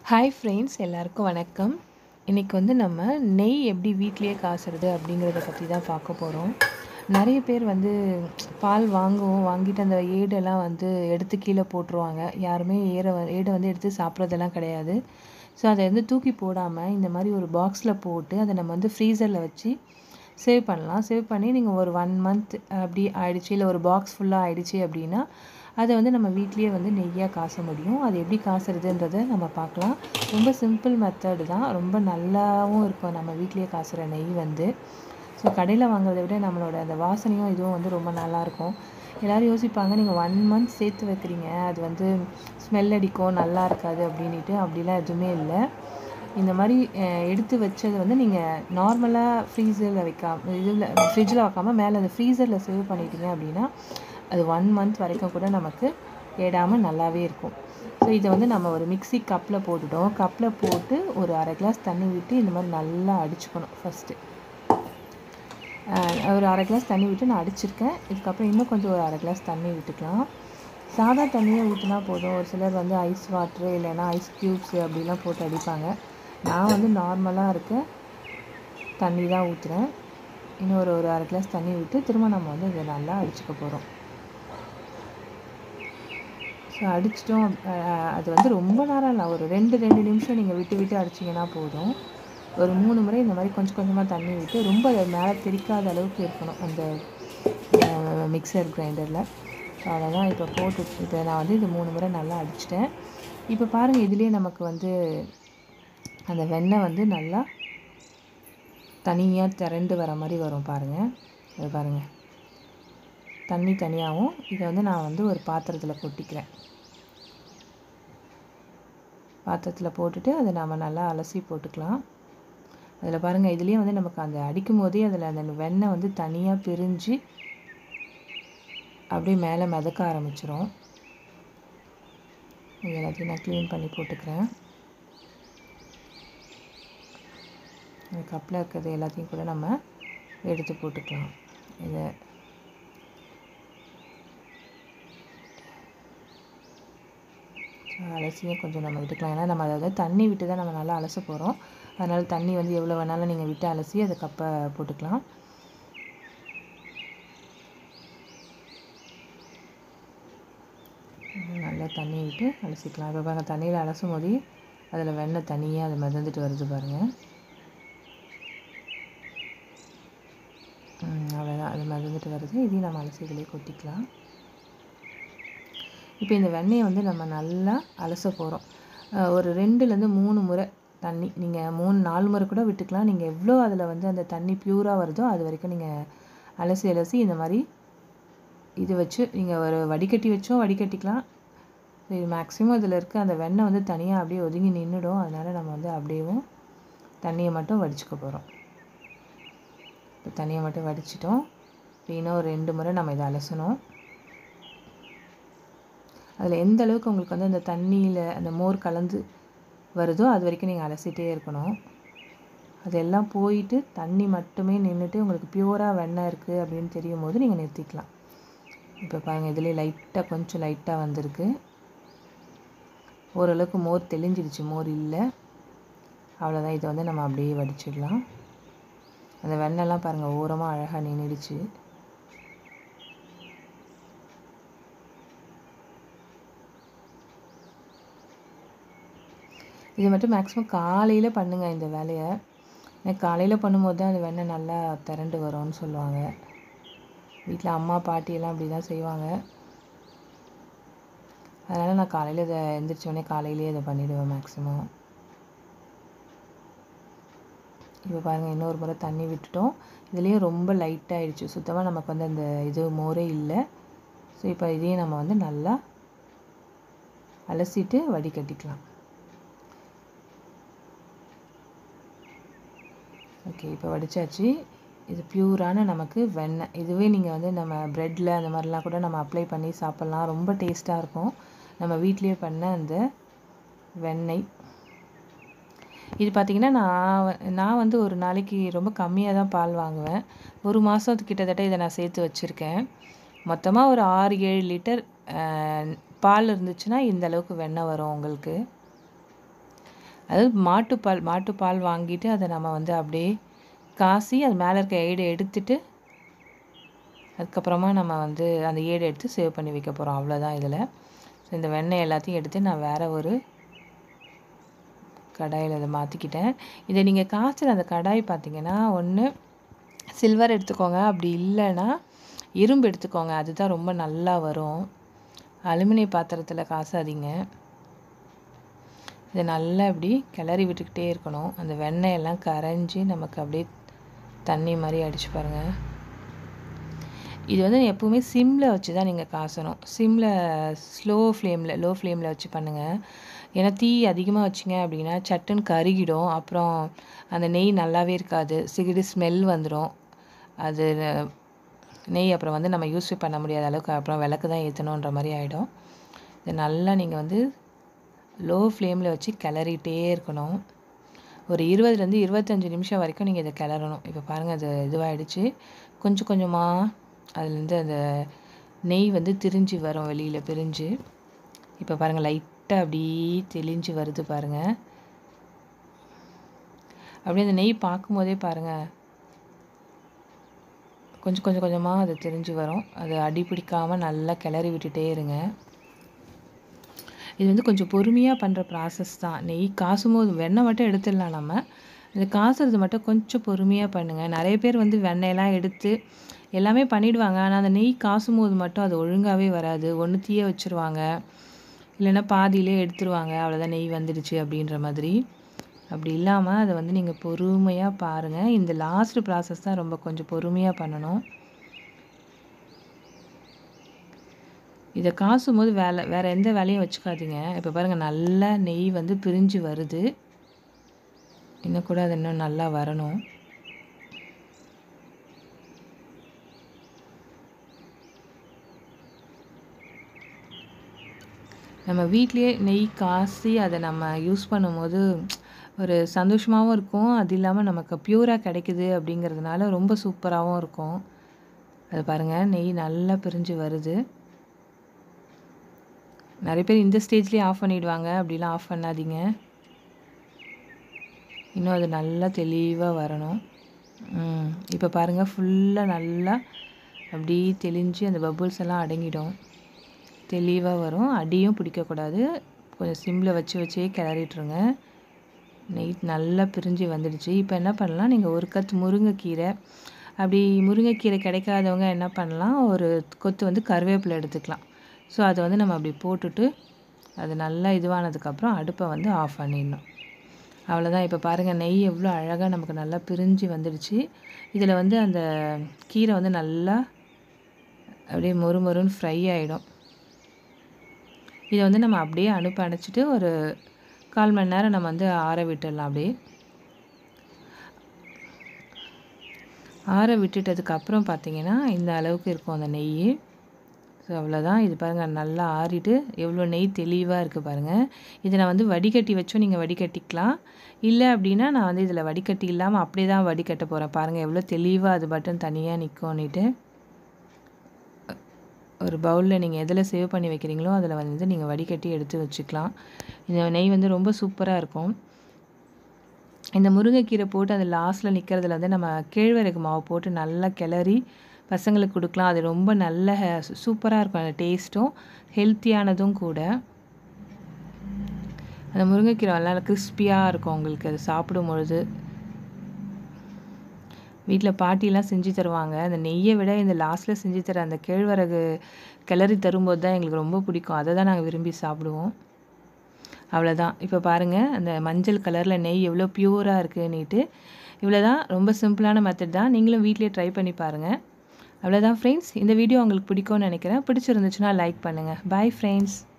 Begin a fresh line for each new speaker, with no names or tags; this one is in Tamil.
ஹாய் ஃப்ரெண்ட்ஸ் எல்லாருக்கும் வணக்கம் இன்றைக்கி வந்து நம்ம நெய் எப்படி வீட்டிலேயே காசுறது அப்படிங்கிறத பற்றி தான் பார்க்க போகிறோம் நிறைய பேர் வந்து பால் வாங்குவோம் வாங்கிட்டு அந்த ஏடெல்லாம் வந்து எடுத்து கீழே போட்டுருவாங்க யாருமே ஏரை வ ஏடை வந்து எடுத்து சாப்பிட்றதெல்லாம் கிடையாது ஸோ அதை வந்து தூக்கி போடாமல் இந்த மாதிரி ஒரு பாக்ஸில் போட்டு அதை நம்ம வந்து ஃப்ரீசரில் வச்சு சேவ் பண்ணலாம் சேவ் பண்ணி நீங்கள் ஒரு ஒன் மந்த் அப்படி ஆயிடுச்சு இல்லை ஒரு பாக்ஸ் ஃபுல்லாக ஆயிடுச்சு அப்படின்னா அதை வந்து நம்ம வீட்லேயே வந்து நெய்யாக காச முடியும் அது எப்படி காசுறதுன்றதை நம்ம பார்க்கலாம் ரொம்ப சிம்பிள் மெத்தடு தான் ரொம்ப நல்லாவும் இருக்கும் நம்ம வீட்லேயே காசுகிற நெய் வந்து ஸோ கடையில் வாங்குறதை விட நம்மளோட அந்த வாசனையும் இதுவும் வந்து ரொம்ப நல்லாயிருக்கும் எல்லோரும் யோசிப்பாங்க நீங்கள் ஒன் மந்த் சேர்த்து வைக்கிறீங்க அது வந்து ஸ்மெல் அடிக்கும் நல்லா இருக்காது அப்படின்ட்டு அப்படிலாம் எதுவுமே இல்லை இந்த மாதிரி அஹ், எடுத்து வச்சது வந்து நீங்கள் நார்மலாக ஃப்ரீசரில் வைக்காம இதில் ஃப்ரிட்ஜில் வைக்காமல் மேலே அந்த ஃப்ரீசரில் சேவ் பண்ணிட்டீங்க அப்படின்னா அது ஒன் மந்த் வரைக்கும் கூட நமக்கு ஏடாமல் நல்லாவே இருக்கும் ஸோ இதை வந்து நம்ம ஒரு மிக்ஸி கப்பில் போட்டுட்டோம் கப்பில் போட்டு ஒரு அரை கிளாஸ் தண்ணி விட்டு இந்த மாதிரி நல்லா அடிச்சுக்கணும் ஃபஸ்ட்டு ஒரு அரை கிளாஸ் தண்ணி விட்டு நான் அடிச்சிருக்கேன் இதுக்கப்புறம் இன்னும் கொஞ்சம் ஒரு அரை கிளாஸ் தண்ணி விட்டுக்கலாம் சாதா தண்ணியை ஊற்றினா போதும் ஒரு சிலர் வந்து ஐஸ் வாட்ரு இல்லைன்னா ஐஸ் க்யூப்ஸு அப்படிலாம் போட்டு அடிப்பாங்க நான் வந்து நார்மலாக இருக்க தண்ணி தான் ஊற்றுறேன் இன்னும் ஒரு ஒரு அரை கிளாஸ் தண்ணி விட்டு திரும்ப நம்ம வந்து இதை நல்லா அடிச்சுக்க போகிறோம் ஸோ அடிச்சிட்டோம் அஹ், அது வந்து ரொம்ப நேரம் இல்லை ஒரு ரெண்டு ரெண்டு நிமிஷம் நீங்கள் விட்டு விட்டு அடிச்சிங்கன்னா போதும் ஒரு மூணு முறை இந்த மாதிரி கொஞ்சம் கொஞ்சமாக தண்ணி விட்டு ரொம்ப அது மேலே தெரிக்காத அளவுக்கு இருக்கணும் அந்த மிக்சர் கிரைண்டரில் ஸோ அதை தான் இப்போ போட்டு இப்போ நான் வந்து இது மூணு முறை நல்லா அடிச்சிட்டேன் இப்போ பாருங்கள் இதுலேயே நமக்கு வந்து அந்த வெண்ணெய் வந்து நல்லா தனியாக திரண்டு வர மாதிரி வரும் பாருங்கள் அது பாருங்கள் தண்ணி தனியாகவும் இதை வந்து நான் வந்து ஒரு பாத்திரத்தில் கொட்டிக்கிறேன் பாத்திரத்தில் போட்டுட்டு அதை நம்ம நல்லா அலசி போட்டுக்கலாம் அதில் பாருங்கள் இதுலேயே வந்து நமக்கு அந்த அடிக்கும் போதே அதில் அந்த வெண்ணெய் வந்து தனியாக பிரிஞ்சு அப்படியே மேலே மிதக்க ஆரம்பிச்சிரும் இது எல்லாத்தையும் நான் க்ளீன் பண்ணி போட்டுக்கிறேன் இந்த கப்பில் இருக்கிறது எல்லாத்தையும் கூட நம்ம எடுத்து போட்டுக்கலாம் இதை அலசியும் கொஞ்சம் நம்ம விட்டுக்கலாம் ஏன்னா நம்ம அதாவது தண்ணி விட்டு தான் நம்ம நல்லா அலச போகிறோம் அதனால் தண்ணி வந்து எவ்வளோ வேணாலும் நீங்கள் விட்டு அலசி அதை கப்பை போட்டுக்கலாம் நல்லா தண்ணி விட்டு அலசிக்கலாம் இப்போ பாருங்கள் தண்ணியில் அலசும் போதே அதில் வெண்ணெய் தனியாக அது மிதந்துட்டு வருது பாருங்கள் ம், அவ்வளோதான் அது மிதந்துட்டு வருது இதையும் நம்ம அலசி இதிலே கொட்டிக்கலாம் இப்போ இந்த வெண்ணெயை வந்து நம்ம நல்லா அலச போகிறோம் ஒரு ரெண்டுலேருந்து மூணு முறை தண்ணி நீங்கள் மூணு நாலு முறை கூட விட்டுக்கலாம் நீங்கள் எவ்வளோ அதில் வந்து அந்த தண்ணி பியூராக வருதோ அது வரைக்கும் நீங்கள் அலசி அலசி இந்த மாதிரி இது வச்சு நீங்கள் ஒரு வடிகட்டி வச்சும் வடிகட்டிக்கலாம் இது மேக்ஸிமம் இதில் இருக்க அந்த வெண்ணெய் வந்து தனியாக அப்படியே ஒதுங்கி நின்றுடும் அதனால் நம்ம வந்து அப்படியேவும் தண்ணியை மட்டும் வடிச்சுக்க போகிறோம் இப்போ தண்ணியை மட்டும் வடிச்சிட்டோம் இப்போ இன்னும் ஒரு ரெண்டு முறை நம்ம இதை அலசணும் அதில் எந்த அளவுக்கு உங்களுக்கு வந்து அந்த தண்ணியில் அந்த மோர் கலந்து வருதோ அது வரைக்கும் நீங்கள் அலசிட்டே இருக்கணும் அதெல்லாம் போயிட்டு தண்ணி மட்டுமே நின்றுட்டு உங்களுக்கு பியூராக வெண்ணெய் இருக்குது அப்படின்னு தெரியும் போது நீங்கள் நிறுத்திக்கலாம் இப்போ பாருங்கள் இதுலேயே லைட்டாக கொஞ்சம் லைட்டாக வந்திருக்கு ஓரளவுக்கு மோர் தெளிஞ்சிடுச்சு மோர் இல்லை அவ்வளோதான் இதை வந்து நம்ம அப்படியே வடிச்சிடலாம் அந்த வெண்ணெய்லாம் பாருங்கள் ஓரமாக அழகாக நின்றுடுச்சு இது மட்டும் மேக்ஸிமம் காலையில் பண்ணுங்கள் இந்த வேலையை ஏன்னா காலையில் பண்ணும்போது தான் அந்த வெண்ணெய் நல்லா திரண்டு வரும்னு சொல்லுவாங்க வீட்டில் அம்மா பாட்டி எல்லாம் அப்படி தான் செய்வாங்க அதனால் நான் காலையில் இதை எந்திரிச்சோடனே காலையிலேயே இதை பண்ணிவிடுவேன் மேக்ஸிமம் இப்போ பாருங்கள் இன்னொரு முறை தண்ணி விட்டுட்டோம் இதுலேயும் ரொம்ப லைட்டாகிடுச்சு சுத்தமாக நமக்கு வந்து அந்த இது மோரே இல்லை ஸோ இப்போ இதையும் நம்ம வந்து நல்லா அலசிட்டு வடிகட்டிக்கலாம் ஓகே இப்போ வடிச்சாச்சு இது பியூரான நமக்கு வெண்ணெய் இதுவே நீங்கள் வந்து நம்ம ப்ரெட்டில் அந்த மாதிரிலாம் கூட நம்ம அப்ளை பண்ணி சாப்பிட்லாம் ரொம்ப டேஸ்ட்டாக இருக்கும் நம்ம வீட்லேயே பண்ண அந்த வெண்ணெய் இது பார்த்திங்கன்னா நான் வ- நான் வந்து ஒரு நாளைக்கு ரொம்ப கம்மியாக தான் பால் வாங்குவேன் ஒரு மாதத்துக்கு கிட்டத்தட்ட இதை நான் சேர்த்து வச்சுருக்கேன் மொத்தமாக ஒரு ஆறு ஏழு லிட்டர் பால் இருந்துச்சுன்னா இந்த அளவுக்கு வெண்ணெய் வரும் உங்களுக்கு அதாவது மாட்டுப்பால் மாட்டுப்பால் வாங்கிட்டு அதை நம்ம வந்து அப்படியே காசி அது மேலே இருக்க ஏடை எடுத்துட்டு அதுக்கப்புறமா நம்ம வந்து அந்த ஏடை எடுத்து சேவ் பண்ணி வைக்க போகிறோம் அவ்வளோதான் இதில் ஸோ இந்த வெண்ணெய் எல்லாத்தையும் எடுத்து நான் வேறு ஒரு கடாயில் இதை மாற்றிக்கிட்டேன் இதை நீங்கள் காய்ச்சின அந்த கடாய் பார்த்தீங்கன்னா ஒன்று சில்வர் எடுத்துக்கோங்க அப்படி இல்லைன்னா இரும்பு எடுத்துக்கோங்க அதுதான் ரொம்ப நல்லா வரும் அலுமினிய பாத்திரத்தில் காசாதீங்க இதை நல்லா இப்படி கிளறி விட்டுக்கிட்டே இருக்கணும் அந்த வெண்ணெய் எல்லாம் கரைஞ்சி நமக்கு அப்படியே தண்ணி மாதிரி அடிச்சு பாருங்கள் இது வந்து எப்போவுமே சிம்மில் வச்சு தான் நீங்கள் காசணும் சிம்மில் ஸ்லோ ஃப்ளேமில் லோ ஃப்ளேமில் வச்சு பண்ணுங்கள் ஏன்னா தீ அதிகமாக வச்சிங்க அப்படின்னா சட்டுன்னு கருகிடும் அப்புறம் அந்த நெய் நல்லாவே இருக்காது சிகிடு ஸ்மெல் வந்துடும் அது நெய் அப்புறம் வந்து நம்ம யூஸ் பண்ண முடியாத அளவுக்கு அப்புறம் விளக்கு தான் ஏற்றணுன்ற மாதிரி ஆகிடும் இது நல்லா நீங்கள் வந்து லோ ஃப்ளேமில் வச்சு கிளறிட்டே இருக்கணும் ஒரு இருபதுலேருந்து இருபத்தஞ்சி நிமிஷம் வரைக்கும் நீங்கள் இதை கிளறணும் இப்போ பாருங்கள் அது இதுவாகிடுச்சு கொஞ்சம் கொஞ்சமாக அதுலேருந்து அந்த நெய் வந்து திரிஞ்சு வரும் வெளியில் பிரிஞ்சு இப்போ பாருங்கள் லைட்டாக அப்படியே தெளிஞ்சு வருது பாருங்கள் அப்படியே அந்த நெய் பார்க்கும்போதே பாருங்கள் கொஞ்சம் கொஞ்சம் கொஞ்சமாக அது தெரிஞ்சு வரும் அது அடி பிடிக்காமல் நல்லா கிளறி விட்டுட்டே இருங்க இது வந்து கொஞ்சம் பொறுமையாக பண்ணுற ப்ராசஸ் தான் நெய் காசும் போது வெண்ணெய் மட்டும் எடுத்துடலாம் நம்ம இது காசுறது மட்டும் கொஞ்சம் பொறுமையாக பண்ணுங்கள் நிறைய பேர் வந்து வெண்ணெயெல்லாம் எடுத்து எல்லாமே பண்ணிவிடுவாங்க ஆனால் அந்த நெய் காசும் போது மட்டும் அது ஒழுங்காகவே வராது ஒன்று தீய வச்சுருவாங்க இல்லைன்னா பாதியிலே எடுத்துருவாங்க அவ்வளோதான் நெய் வந்துடுச்சு அப்படின்ற மாதிரி அப்படி இல்லாமல் அதை வந்து நீங்கள் பொறுமையாக பாருங்கள் இந்த லாஸ்ட் ப்ராசஸ் தான் ரொம்ப கொஞ்சம் பொறுமையாக பண்ணணும் இதை காசும் போது வேலை வேறு எந்த வேலையும் வச்சுக்காதீங்க இப்போ பாருங்கள் நல்லா நெய் வந்து பிரிஞ்சு வருது இன்னும் கூட அது இன்னும் நல்லா வரணும் நம்ம வீட்லேயே நெய் காசி அதை நம்ம யூஸ் பண்ணும்போது ஒரு சந்தோஷமாகவும் இருக்கும் அது இல்லாமல் நமக்கு பியூராக கிடைக்குது அப்படிங்கிறதுனால ரொம்ப சூப்பராகவும் இருக்கும் அது பாருங்கள் நெய் நல்லா பிரிஞ்சு வருது நிறைய பேர் இந்த ஸ்டேஜ்லேயே ஆஃப் பண்ணிவிடுவாங்க அப்படிலாம் ஆஃப் பண்ணாதீங்க இன்னும் அது நல்லா தெளிவாக வரணும் இப்போ பாருங்கள் ஃபுல்லாக நல்லா அப்படி தெளிஞ்சு அந்த பபுள்ஸ் எல்லாம் அடங்கிடும் தெளிவாக வரும் அடியும் பிடிக்கக்கூடாது கொஞ்சம் சிம்மில் வச்சு வச்சே கிளறிட்டுருங்க நெய் நல்லா பிரிஞ்சு வந்துடுச்சு இப்போ என்ன பண்ணலாம் நீங்கள் ஒரு கத்து முருங்கைக்கீரை அப்படி முருங்கைக்கீரை கிடைக்காதவங்க என்ன பண்ணலாம் ஒரு கொத்து வந்து கருவேப்பிலை எடுத்துக்கலாம் ஸோ அதை வந்து நம்ம அப்படி போட்டுட்டு அது நல்லா இதுவானதுக்கப்புறம் அடுப்பை வந்து ஆஃப் பண்ணிடணும் அவ்வளோதான் இப்போ பாருங்கள் நெய் எவ்வளோ அழகாக நமக்கு நல்லா பிரிஞ்சு வந்துடுச்சு இதில் வந்து அந்த கீரை வந்து நல்லா அப்படியே மொறு மொறுன்னு ஃப்ரை ஆகிடும் இதை வந்து நம்ம அப்படியே அடுப்பு அணைச்சிட்டு ஒரு கால் மணி நேரம் நம்ம வந்து ஆற விட்டுடலாம் அப்படியே ஆற விட்டுட்டதுக்கப்புறம் பார்த்தீங்கன்னா இந்த அளவுக்கு இருக்கும் அந்த நெய் ஸோ அவ்வளோதான் இது பாருங்கள் நல்லா ஆறிட்டு எவ்வளோ நெய் தெளிவாக இருக்குது பாருங்கள் இதை நான் வந்து வடிகட்டி வச்சும் நீங்கள் வடிகட்டிக்கலாம் இல்லை அப்படின்னா நான் வந்து இதில் வடிகட்டி இல்லாமல் அப்படியே தான் வடிகட்ட போகிறேன் பாருங்கள் எவ்வளோ தெளிவாக அது பட்டன் தனியாக நிற்கும்னுட்டு ஒரு பவுலில் நீங்கள் எதில் சேவ் பண்ணி வைக்கிறீங்களோ அதில் வந்து நீங்கள் வடிகட்டி எடுத்து வச்சுக்கலாம் இந்த நெய் வந்து ரொம்ப சூப்பராக இருக்கும் இந்த முருங்கைக்கீரை போட்டு அது லாஸ்ட்டில் நிற்கிறதுல வந்து நம்ம கேழ்வரகு மாவு போட்டு நல்லா கிளறி பசங்களுக்கு கொடுக்கலாம் அது ரொம்ப நல்ல சூப்பராக இருக்கும் அந்த டேஸ்ட்டும் ஹெல்த்தியானதும் கூட அந்த முருங்கைக்கீரை நல்லா கிறிஸ்பியாக இருக்கும் உங்களுக்கு அது சாப்பிடும் பொழுது வீட்டில் பாட்டிலாம் செஞ்சு தருவாங்க அந்த நெய்யை விட இந்த லாஸ்ட்டில் செஞ்சு தர அந்த கேழ்வரகு கிளறி தரும்போது தான் எங்களுக்கு ரொம்ப பிடிக்கும் அதை தான் நாங்கள் விரும்பி சாப்பிடுவோம் அவ்வளோதான் இப்போ பாருங்கள் அந்த மஞ்சள் கலரில் நெய் எவ்வளோ ப்யூராக இருக்குன்னுட்டு இவ்வளோ தான் ரொம்ப சிம்பிளான மெத்தட் தான் நீங்களும் வீட்லேயே ட்ரை பண்ணி பாருங்கள் அவ்வளோதான் ஃப்ரெண்ட்ஸ் இந்த வீடியோ உங்களுக்கு பிடிக்கும்னு நினைக்கிறேன் பிடிச்சிருந்துச்சுன்னா லைக் பண்ணுங்கள் பாய் ஃப்ரெண்ட்ஸ்